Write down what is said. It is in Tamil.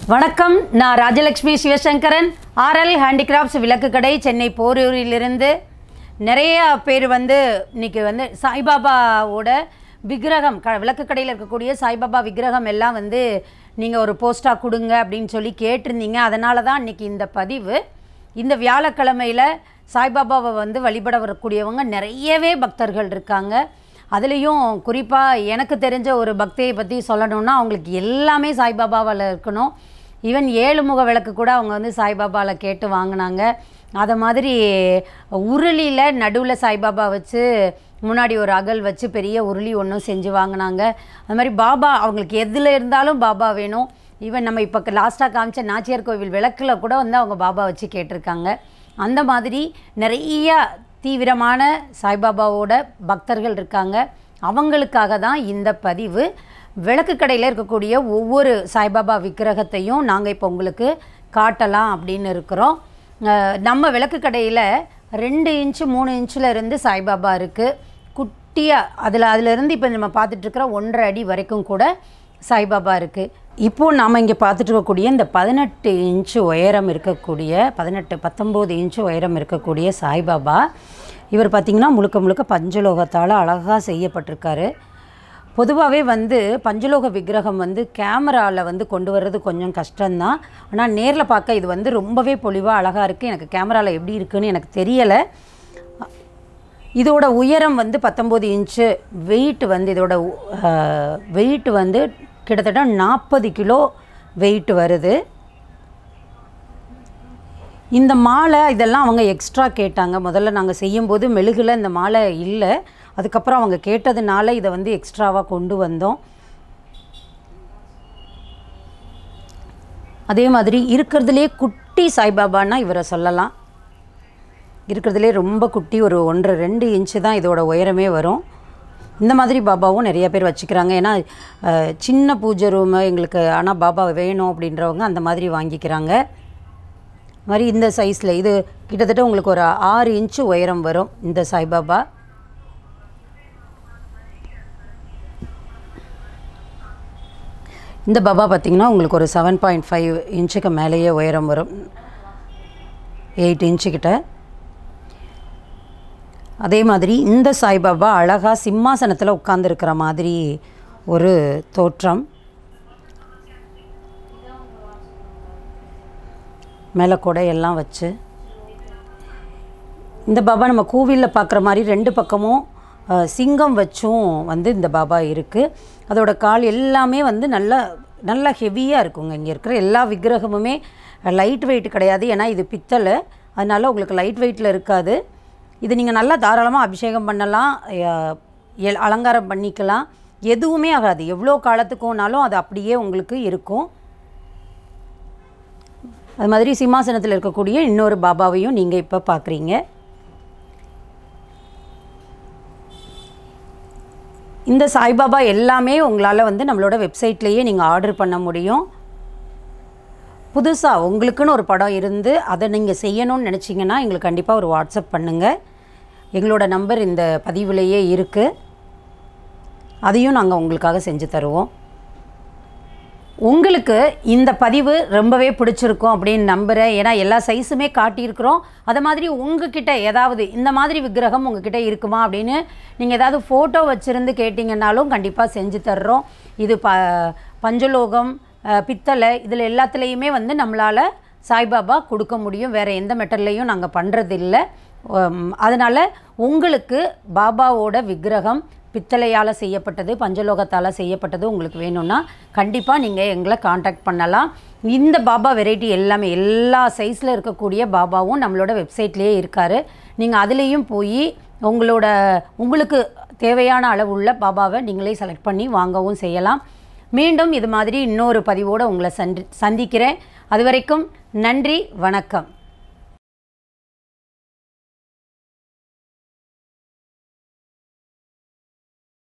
வணக்கம் நான் ராஜலக்ஷ்மி சிவசங்கரன் ஆர்எல் ஹேண்டிகிராஃப்ட்ஸ் விளக்கு கடை சென்னை போரூரிலிருந்து நிறைய பேர் வந்து இன்னைக்கு வந்து சாய்பாபாவோட விக்கிரகம் க விளக்கு கடையில் இருக்கக்கூடிய சாய்பாபா விக்கிரகம் எல்லாம் வந்து நீங்கள் ஒரு போஸ்ட்டாக கொடுங்க அப்படின்னு சொல்லி கேட்டிருந்தீங்க அதனால தான் இன்னைக்கு இந்த பதிவு இந்த வியாழக்கிழமையில் சாய்பாபாவை வந்து வழிபட வரக்கூடியவங்க நிறையவே பக்தர்கள் இருக்காங்க அதுலேயும் குறிப்பாக எனக்கு தெரிஞ்ச ஒரு பக்தியை பற்றி சொல்லணும்னா அவங்களுக்கு எல்லாமே சாய்பாபாவில் இருக்கணும் ஈவன் ஏழு முக விளக்கு கூட அவங்க வந்து சாய்பாபாவில் கேட்டு வாங்கினாங்க அதை மாதிரி உருளியில் நடுவில் சாய்பாபா வச்சு முன்னாடி ஒரு அகல் வச்சு பெரிய உருளி ஒன்றும் செஞ்சு வாங்கினாங்க அது மாதிரி பாபா அவங்களுக்கு எதில் இருந்தாலும் பாபா வேணும் ஈவன் நம்ம இப்போ லாஸ்ட்டாக காமிச்ச நாச்சியார் கோவில் விளக்கில் கூட வந்து அவங்க பாபா வச்சு கேட்டிருக்காங்க அந்த மாதிரி நிறைய தீவிரமான சாய்பாபாவோட பக்தர்கள் இருக்காங்க அவங்களுக்காக தான் இந்த பதிவு விளக்கு கடையில் இருக்கக்கூடிய ஒவ்வொரு சாய்பாபா விக்கிரகத்தையும் நாங்கள் இப்போ உங்களுக்கு காட்டலாம் அப்படின்னு இருக்கிறோம் அஹ் நம்ம விளக்கு கடையில் ரெண்டு இன்ச்சு மூணு இன்ச்சில் இருந்து சாய்பாபா இருக்குது குட்டியாக அதில் அதிலிருந்து இப்போ நம்ம பார்த்துட்ருக்கிற ஒன்றரை அடி வரைக்கும் கூட சாய்பாபா இருக்குது இப்போது நாம் இங்கே பார்த்துட்டு இருக்கக்கூடிய இந்த பதினெட்டு இன்ச்சு உயரம் இருக்கக்கூடிய பதினெட்டு பத்தொம்போது இன்ச்சு உயரம் இருக்கக்கூடிய சாய்பாபா இவர் பார்த்திங்கன்னா முழுக்க முழுக்க பஞ்சலோகத்தால் அழகாக செய்யப்பட்டிருக்காரு பொதுவாகவே வந்து பஞ்சலோக விக்கிரகம் வந்து கேமராவில் வந்து கொண்டு வர்றது கொஞ்சம் கஷ்டம்தான் ஆனால் நேரில் பார்க்க இது வந்து ரொம்பவே பொலிவாக அழகாக இருக்குது எனக்கு கேமராவில் எப்படி இருக்குன்னு எனக்கு தெரியலை இதோட உயரம் வந்து பத்தொம்போது இன்ச்சு வெயிட் வந்து இதோட வெயிட் வந்து கிட்டத்தட்ட நாற்பது கிலோ வெயிட் வருது இந்த மாலை இதெல்லாம் அவங்க எக்ஸ்ட்ரா கேட்டாங்க முதல்ல நாங்கள் செய்யும்போது மெழுகில் இந்த மாலை இல்லை அதுக்கப்புறம் அவங்க கேட்டதுனால இதை வந்து எக்ஸ்ட்ராவாக கொண்டு வந்தோம் அதே மாதிரி இருக்கிறதுலே குட்டி சாய்பாபான்னா இவரை சொல்லலாம் இருக்கிறதுலே ரொம்ப குட்டி ஒரு ஒன்றரை ரெண்டு இன்ச்சு தான் இதோட உயரமே வரும் இந்த மாதிரி பாபாவும் நிறைய பேர் வச்சுக்கிறாங்க ஏன்னா அஹ், சின்ன பூஜை ரூமு எங்களுக்கு ஆனால் பாபா வேணும் அப்படின்றவங்க அந்த மாதிரி வாங்கிக்கிறாங்க அது மாதிரி இந்த சைஸில் இது கிட்டத்தட்ட உங்களுக்கு ஒரு ஆறு இன்ச்சு உயரம் வரும் இந்த சாய்பாபா இந்த பாபா பார்த்திங்கன்னா உங்களுக்கு ஒரு செவன் பாயிண்ட் ஃபைவ் இன்ச்சுக்கு மேலேயே உயரம் வரும் எயிட் இன்ச்சு கிட்ட அதே மாதிரி இந்த சாய்பாபா அழகாக சிம்மாசனத்தில் உட்கார்ந்துருக்கிற மாதிரி ஒரு தோற்றம் மேலே கொடை எல்லாம் வச்சு இந்த பாபா நம்ம கோவிலில் பார்க்குற மாதிரி ரெண்டு பக்கமும் அஹ், சிங்கம் வச்சும் வந்து இந்த பாபா இருக்குது அதோட கால் எல்லாமே வந்து நல்ல நல்ல ஹெவியாக இருக்குங்க இங்கே இருக்கிற எல்லா விக்கிரகமுமே லைட் வெயிட் கிடையாது ஏன்னா இது பித்தளை அதனால் உங்களுக்கு லைட் வெயிட்டில் இருக்காது இது நீங்கள் நல்லா தாராளமாக அபிஷேகம் பண்ணலாம் அஹ், எல்- அலங்காரம் பண்ணிக்கலாம் எதுவுமே ஆகாது எவ்வளோ காலத்துக்கும்னாலும் அது அப்படியே உங்களுக்கு இருக்கும் அது மாதிரி சிம்மாசனத்தில் இருக்கக்கூடிய இன்னொரு பாபாவையும் நீங்கள் இப்போ பார்க்குறீங்க இந்த சாய்பாபா எல்லாமே உங்களால் வந்து நம்மளோட வெப்சைட்லேயே நீங்கள் ஆர்டர் பண்ண முடியும் புதுசாக உங்களுக்குன்னு ஒரு படம் இருந்து அதை நீங்கள் செய்யணும்னு நினச்சிங்கன்னா எங்களுக்கு கண்டிப்பாக ஒரு வாட்ஸ்அப் பண்ணுங்கள் எங்களோட நம்பர் இந்த பதிவுலேயே இருக்குது அதையும் நாங்கள் உங்களுக்காக செஞ்சு தருவோம் உங்களுக்கு இந்த பதிவு ரொம்பவே பிடிச்சிருக்கும் அப்படின்னு நம்புகிறேன் ஏன்னா எல்லா சைஸுமே காட்டியிருக்கிறோம் அதை மாதிரி உங்ககிட்ட ஏதாவது இந்த மாதிரி விக்கிரகம் உங்ககிட்ட இருக்குமா அப்படின்னு நீங்கள் ஏதாவது ஃபோட்டோ வச்சுருந்து கேட்டிங்கன்னாலும் கண்டிப்பாக செஞ்சு தர்றோம் இது ப பஞ்சலோகம் அஹ், பித்தளை இதில் எல்லாத்துலேயுமே வந்து நம்மளால் சாய்பாபா கொடுக்க முடியும் வேறு எந்த மெட்டல்லையும் நாங்கள் பண்ணுறதில்ல அதனால் உங்களுக்கு பாபாவோட விக்கிரகம் பித்தளையால் செய்யப்பட்டது பஞ்சலோகத்தால் செய்யப்பட்டது உங்களுக்கு வேணும்னா கண்டிப்பாக நீங்கள் எங்களை காண்டாக்ட் பண்ணலாம் இந்த பாபா வெரைட்டி எல்லாமே எல்லா சைஸில் இருக்கக்கூடிய பாபாவும் நம்மளோட வெப்சைட்லேயே இருக்கார் நீங்கள் அதுலேயும் போய் உங்களோட உங்களுக்கு தேவையான அளவுள்ள பாபாவை நீங்களே செலக்ட் பண்ணி வாங்கவும் செய்யலாம் மீண்டும் இது மாதிரி இன்னொரு பதிவோடு உங்களை சந்தி சந்திக்கிறேன் அது வரைக்கும் நன்றி வணக்கம்